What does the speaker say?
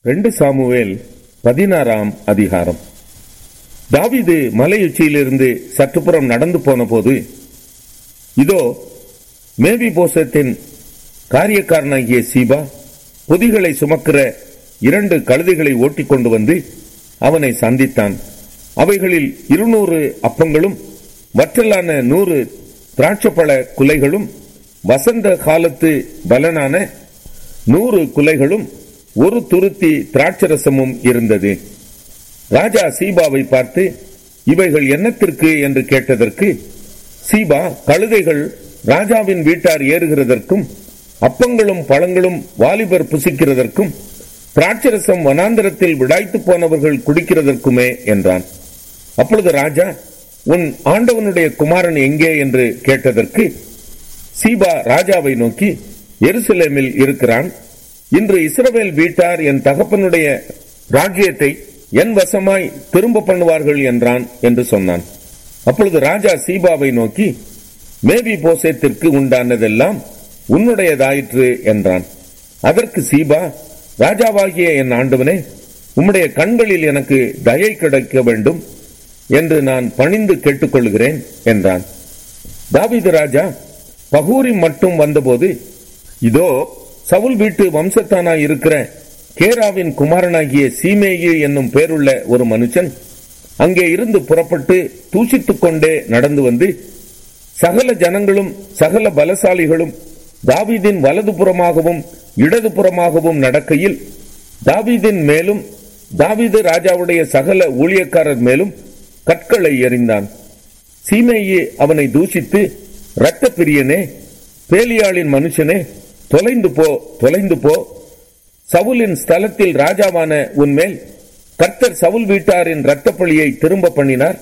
ரெண்டு சாமுவேல் பதினாறாம் அதிகாரம் தாவீது மலையுச்சியிலிருந்து சற்றுப்புறம் நடந்து போன போது இதோ மேவி போசத்தின் காரியக்காரனாகிய சீபா பொதிகளை சுமக்கிற இரண்டு கழுதைகளை ஓட்டிக் கொண்டு வந்து அவனை சந்தித்தான் அவைகளில் இருநூறு அப்பங்களும் வற்றலான நூறு திராட்சப்பழ குலைகளும் வசந்த காலத்து பலனான நூறு குலைகளும் ஒரு துருத்தி திராட்சரசமும் இருந்தது ராஜா சீபாவை பார்த்து இவைகள் என்னத்திற்கு என்று கேட்டதற்கு சீபா கழுதைகள் ராஜாவின் வீட்டார் ஏறுகிறதற்கும் அப்பங்களும் பழங்களும் வாலிபர் புசிக்கிறதற்கும் திராட்சரசம் வனாந்தரத்தில் விடாய்த்து போனவர்கள் குடிக்கிறதற்குமே என்றான் அப்பொழுது ராஜா உன் ஆண்டவனுடைய குமாரன் எங்கே என்று கேட்டதற்கு சீபா ராஜாவை நோக்கி எருசலேமில் இருக்கிறான் இன்று இஸ்ரவேல் வீட்டார் என் தகப்பனுடைய ராஜ்யத்தை என் வசமாய் திரும்ப பண்ணுவார்கள் என்றான் என்று சொன்னான் அப்பொழுது ராஜா சீபாவை நோக்கி மேபி போசேத்திற்கு உண்டானதெல்லாம் உன்னுடையதாயிற்று என்றான் அதற்கு சீபா ராஜாவாகிய என் ஆண்டவனே உம்முடைய கண்களில் எனக்கு தயை கிடைக்க வேண்டும் என்று நான் பணிந்து கேட்டுக்கொள்கிறேன் என்றான் தாவீது ராஜா பகூரி மட்டும் வந்தபோது இதோ சவுல் வீட்டு வம்சத்தானாய் இருக்கிற கேராவின் குமாரனாகிய சீமேயு என்னும் பேருள்ள ஒரு மனுஷன் அங்கே இருந்து புறப்பட்டு தூஷித்துக் கொண்டே நடந்து வந்து சகல ஜனங்களும் சகல பலசாலிகளும் தாவீதின் வலதுபுறமாகவும் இடதுபுறமாகவும் நடக்கையில் தாவீதின் மேலும் தாவீது ராஜாவுடைய சகல ஊழியக்காரர் மேலும் கற்களை எறிந்தான் சீமேயி அவனை தூஷித்து இரத்த பிரியனே பேலியாளின் மனுஷனே தொலைந்து போ தொலைந்து போ சவுலின் ஸ்தலத்தில் ராஜாவான உன்மேல் கர்த்தர் சவுல் வீட்டாரின் இரத்தப்பழியை திரும்ப பண்ணினார்